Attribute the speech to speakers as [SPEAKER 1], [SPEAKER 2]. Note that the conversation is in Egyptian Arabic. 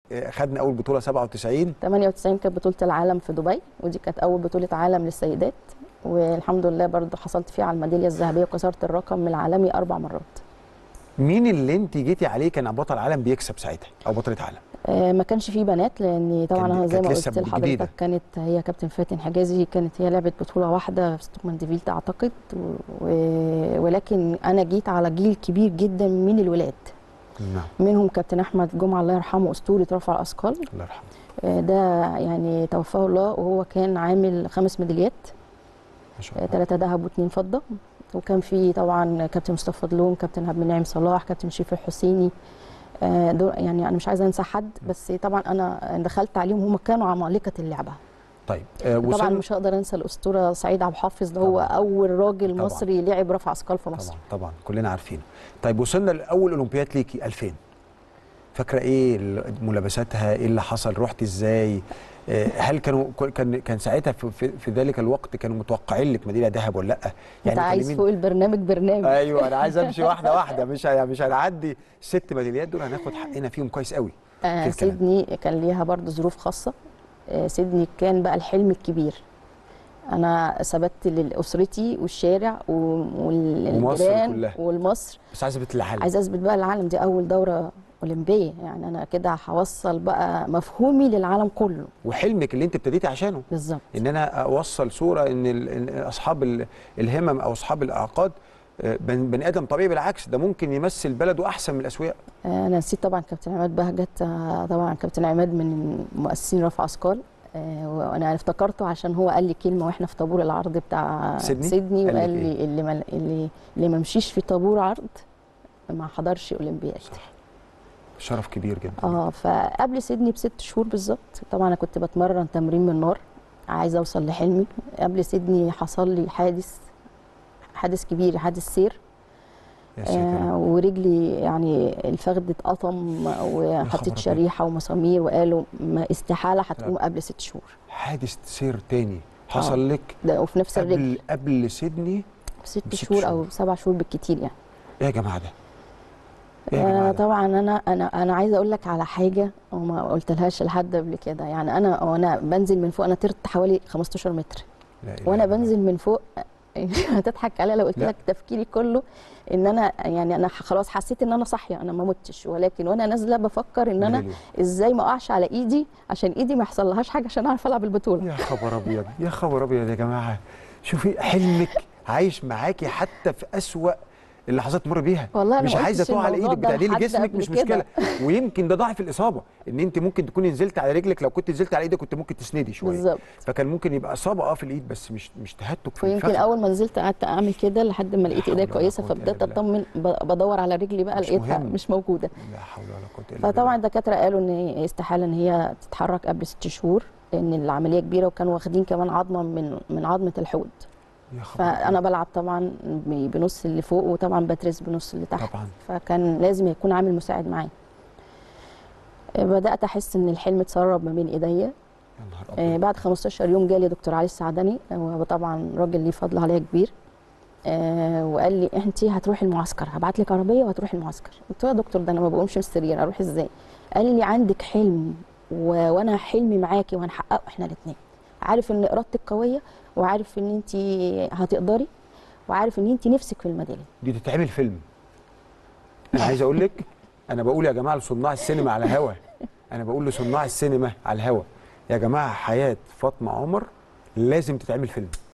[SPEAKER 1] آه، خدنا اول بطوله 97
[SPEAKER 2] 98 كانت بطوله العالم في دبي ودي كانت اول بطوله عالم للسيدات والحمد لله برضو حصلت فيها على الميداليه الذهبيه وكسرت الرقم العالمي اربع مرات
[SPEAKER 1] مين اللي انت جيتي عليه كان بطل عالم بيكسب ساعتها او بطله عالم
[SPEAKER 2] آه، ما كانش فيه بنات لان طبعا
[SPEAKER 1] كان-
[SPEAKER 2] انا زي
[SPEAKER 1] كانت
[SPEAKER 2] ما
[SPEAKER 1] لسه
[SPEAKER 2] قلت
[SPEAKER 1] جديدة.
[SPEAKER 2] لحضرتك كانت هي كابتن فاتن حجازي كانت هي لعبت بطوله واحده في ستوكمان ديفيلت اعتقد و... ولكن انا جيت على جيل كبير جدا من الولاد
[SPEAKER 1] نعم
[SPEAKER 2] منهم كابتن احمد جمعه الله يرحمه اسطوره رفع الاثقال
[SPEAKER 1] الله يرحمه
[SPEAKER 2] آه، ده يعني توفاه الله وهو كان عامل خمس ميداليات
[SPEAKER 1] ما شاء الله
[SPEAKER 2] ثلاثة ذهب واثنين فضة وكان في طبعا كابتن مصطفى فضلون كابتن عبد المنعم صلاح كابتن شريف الحسيني آه، دول يعني انا مش عايزه انسى حد بس طبعا انا دخلت عليهم هم كانوا عمالقه اللعبه
[SPEAKER 1] طيب آه،
[SPEAKER 2] طبعا
[SPEAKER 1] وصلنا
[SPEAKER 2] مش هقدر انسى الاسطوره سعيد عبد الحافظ ده هو
[SPEAKER 1] طبعاً.
[SPEAKER 2] اول راجل
[SPEAKER 1] طبعاً.
[SPEAKER 2] مصري لعب رفع اثقال في مصر
[SPEAKER 1] طبعا طبعا كلنا عارفينه طيب وصلنا لاول اولمبياد ليكي 2000 فاكره ايه ال- ملابساتها ايه اللي حصل رحت ازاي آه، هل كانوا كان كان ساعتها في, في, في ذلك الوقت كانوا متوقعين لك ميداليه ذهب ولا لا
[SPEAKER 2] انت عايز
[SPEAKER 1] كلميني-
[SPEAKER 2] فوق البرنامج برنامج
[SPEAKER 1] ايوه انا عايز امشي واحده واحده مش ه- مش هنعدي ست ميداليات دول هناخد حقنا فيهم كويس قوي
[SPEAKER 2] آه
[SPEAKER 1] في الكلام.
[SPEAKER 2] سيدني كان ليها برضه ظروف خاصة آه سيدني كان بقى الحلم الكبير أنا ثبت لأسرتي والشارع و-
[SPEAKER 1] ومصر
[SPEAKER 2] والجيران
[SPEAKER 1] كلها.
[SPEAKER 2] والمصر
[SPEAKER 1] بس عايز اثبت للعالم
[SPEAKER 2] عايزة أثبت بقى العالم دي أول دورة أولمبية يعني أنا كده هوصل بقى مفهومي للعالم كله
[SPEAKER 1] وحلمك اللي انت ابتديتي عشانه
[SPEAKER 2] بالظبط
[SPEAKER 1] ان انا اوصل صوره ان ال- إن اصحاب ال- الهمم او اصحاب الاعاقات آه، بن- بني ادم طبيعي بالعكس ده ممكن يمثل بلده احسن من الاسوياء
[SPEAKER 2] آه أنا نسيت طبعا كابتن عماد بهجت آه طبعا كابتن عماد من مؤسسين رفع أثقال آه وأنا افتكرته عشان هو قال لي كلمة وإحنا في طابور العرض بتاع
[SPEAKER 1] سيدني؟
[SPEAKER 2] سيدني
[SPEAKER 1] قال لك
[SPEAKER 2] وقال
[SPEAKER 1] إيه؟
[SPEAKER 2] لي اللي ما اللي اللي ما مشيش في طابور عرض ما حضرش اولمبياد
[SPEAKER 1] صح شرف كبير جدا
[SPEAKER 2] اه فقبل سيدني بست شهور بالظبط طبعا انا كنت بتمرن تمرين من نار عايزه اوصل لحلمي قبل سيدني حصل لي حادث حادث كبير حادث سير
[SPEAKER 1] يا ساتر
[SPEAKER 2] آه ورجلي يعني الفخذ اتقطم
[SPEAKER 1] خبر
[SPEAKER 2] وحطيت
[SPEAKER 1] أبيض.
[SPEAKER 2] شريحه ومسامير وقالوا ما استحاله هتقوم قبل ست شهور
[SPEAKER 1] حادث سير تاني حصل لك
[SPEAKER 2] ده وفي نفس الرجل
[SPEAKER 1] قبل قبل سيدني
[SPEAKER 2] ست
[SPEAKER 1] بست
[SPEAKER 2] شهور او
[SPEAKER 1] شهور.
[SPEAKER 2] سبع شهور بالكتير يعني
[SPEAKER 1] ايه يا جماعه ده ايه يا
[SPEAKER 2] آه
[SPEAKER 1] جماعه ده
[SPEAKER 2] طبعا انا انا انا عايزه اقول لك على حاجه وما قلتلهاش لحد قبل كده يعني انا وانا بنزل من فوق انا طرت حوالي 15 متر
[SPEAKER 1] لا إله
[SPEAKER 2] وانا
[SPEAKER 1] إلا الله.
[SPEAKER 2] بنزل من فوق هتضحك عليا لو قلت
[SPEAKER 1] لا.
[SPEAKER 2] لك تفكيري كله ان انا يعني انا خلاص حسيت ان انا صاحيه انا ما متش ولكن وانا نازله بفكر ان انا
[SPEAKER 1] ميدالية.
[SPEAKER 2] ازاي ما اقعش على ايدي عشان ايدي ما يحصلهاش حاجه عشان اعرف العب البطوله
[SPEAKER 1] يا خبر ابيض يا خبر ابيض يا جماعه شوفي حلمك عايش معاكي حتى في اسوأ اللحظات تمر بيها
[SPEAKER 2] والله أنا
[SPEAKER 1] مش
[SPEAKER 2] ما
[SPEAKER 1] عايزه
[SPEAKER 2] قلتش
[SPEAKER 1] تقع على
[SPEAKER 2] الموضوع
[SPEAKER 1] ايدك
[SPEAKER 2] ده
[SPEAKER 1] بتعديلي
[SPEAKER 2] لحد
[SPEAKER 1] جسمك
[SPEAKER 2] قبل
[SPEAKER 1] مش
[SPEAKER 2] كده.
[SPEAKER 1] مشكله ويمكن ده ضعف الاصابه ان انت ممكن تكوني نزلت على رجلك لو كنت نزلت على ايدك كنت ممكن تسندي شويه
[SPEAKER 2] بالظبط
[SPEAKER 1] فكان ممكن يبقى اصابه اه في الايد بس مش مش تهتك في
[SPEAKER 2] ويمكن
[SPEAKER 1] الفخذ
[SPEAKER 2] اول ما نزلت قعدت اعمل كده لحد ما لقيت
[SPEAKER 1] حول
[SPEAKER 2] ايديا
[SPEAKER 1] ولا
[SPEAKER 2] كويسه
[SPEAKER 1] قوة إلا
[SPEAKER 2] فبدات
[SPEAKER 1] بالله.
[SPEAKER 2] اطمن ب- بدور على رجلي بقى
[SPEAKER 1] مش
[SPEAKER 2] لقيتها
[SPEAKER 1] مهم.
[SPEAKER 2] مش موجوده
[SPEAKER 1] لا حول ولا قوه الا
[SPEAKER 2] فطبعا
[SPEAKER 1] بالله
[SPEAKER 2] الدكاتره قالوا ان استحاله ان هي تتحرك قبل ست شهور لان العمليه كبيره وكانوا واخدين كمان عظمه من من عظمه الحوض
[SPEAKER 1] يا خبر
[SPEAKER 2] فانا بلعب طبعا ب- بنص اللي فوق وطبعا بترس بنص اللي تحت
[SPEAKER 1] طبعا
[SPEAKER 2] فكان لازم يكون عامل مساعد معايا بدات احس ان الحلم اتسرب ما بين ايديا
[SPEAKER 1] يا نهار
[SPEAKER 2] آه،
[SPEAKER 1] ابيض
[SPEAKER 2] بعد 15 يوم جالي دكتور علي السعدني وهو طبعا راجل ليه فضل عليا كبير آه، وقال لي انت هتروحي المعسكر هبعت لك عربيه وهتروحي المعسكر قلت له يا دكتور ده انا ما بقومش من السرير اروح ازاي قال لي عندك حلم و... وانا حلمي معاكي وهنحققه احنا الاثنين عارف ان ارادتك قويه وعارف ان انت هتقدري وعارف ان انت نفسك في الميداليه
[SPEAKER 1] دي تتعمل فيلم انا عايز اقول لك انا بقول يا جماعه لصناع السينما على الهوا انا بقول لصناع السينما على الهوا يا جماعه حياه فاطمه عمر لازم تتعمل فيلم